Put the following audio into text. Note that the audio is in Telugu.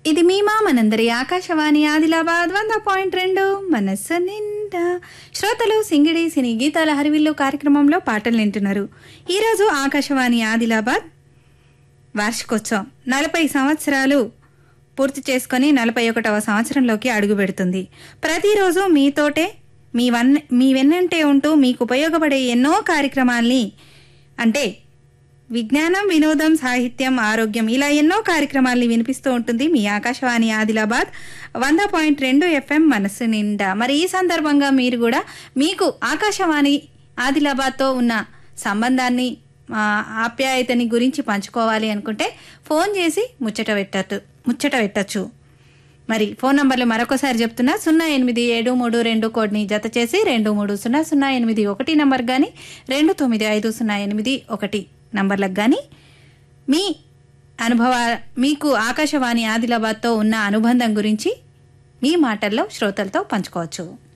ఇది మీ మామనందరి ఆకాశవాణి ఆదిలాబాద్ వంద పాయింట్ రెండు మనస్సు నిండా శ్రోతలు సింగిడి సినీ గీతాల హరివిల్లు కార్యక్రమంలో పాటలు వింటున్నారు ఈరోజు ఆకాశవాణి ఆదిలాబాద్ వార్షికోత్సవం నలభై సంవత్సరాలు పూర్తి చేసుకొని నలభై ఒకటవ సంవత్సరంలోకి అడుగు పెడుతుంది ప్రతిరోజు మీతోటే మీ వన్ మీ వెన్నంటే ఉంటూ మీకు ఉపయోగపడే ఎన్నో కార్యక్రమాల్ని అంటే విజ్ఞానం వినోదం సాహిత్యం ఆరోగ్యం ఇలా ఎన్నో కార్యక్రమాల్ని వినిపిస్తూ ఉంటుంది మీ ఆకాశవాణి ఆదిలాబాద్ వంద పాయింట్ రెండు ఎఫ్ఎం మనస్సు నిండా మరి ఈ సందర్భంగా మీరు కూడా మీకు ఆకాశవాణి ఆదిలాబాద్తో ఉన్న సంబంధాన్ని ఆ, ఆప్యాయతని గురించి పంచుకోవాలి అనుకుంటే ఫోన్ చేసి ముచ్చట పెట్టచ్చు ముచ్చట పెట్టచ్చు మరి ఫోన్ నంబర్లు మరొకసారి చెప్తున్నా సున్నా ఎనిమిది ఏడు మూడు రెండు కోడ్ని జత చేసి రెండు మూడు సున్నా సున్నా ఎనిమిది ఒకటి నంబర్ కానీ రెండు తొమ్మిది ఐదు సున్నా ఎనిమిది ఒకటి నంబర్లకు కానీ మీ అనుభవ మీకు ఆకాశవాణి ఆదిలాబాద్తో ఉన్న అనుబంధం గురించి మీ మాటల్లో శ్రోతలతో పంచుకోవచ్చు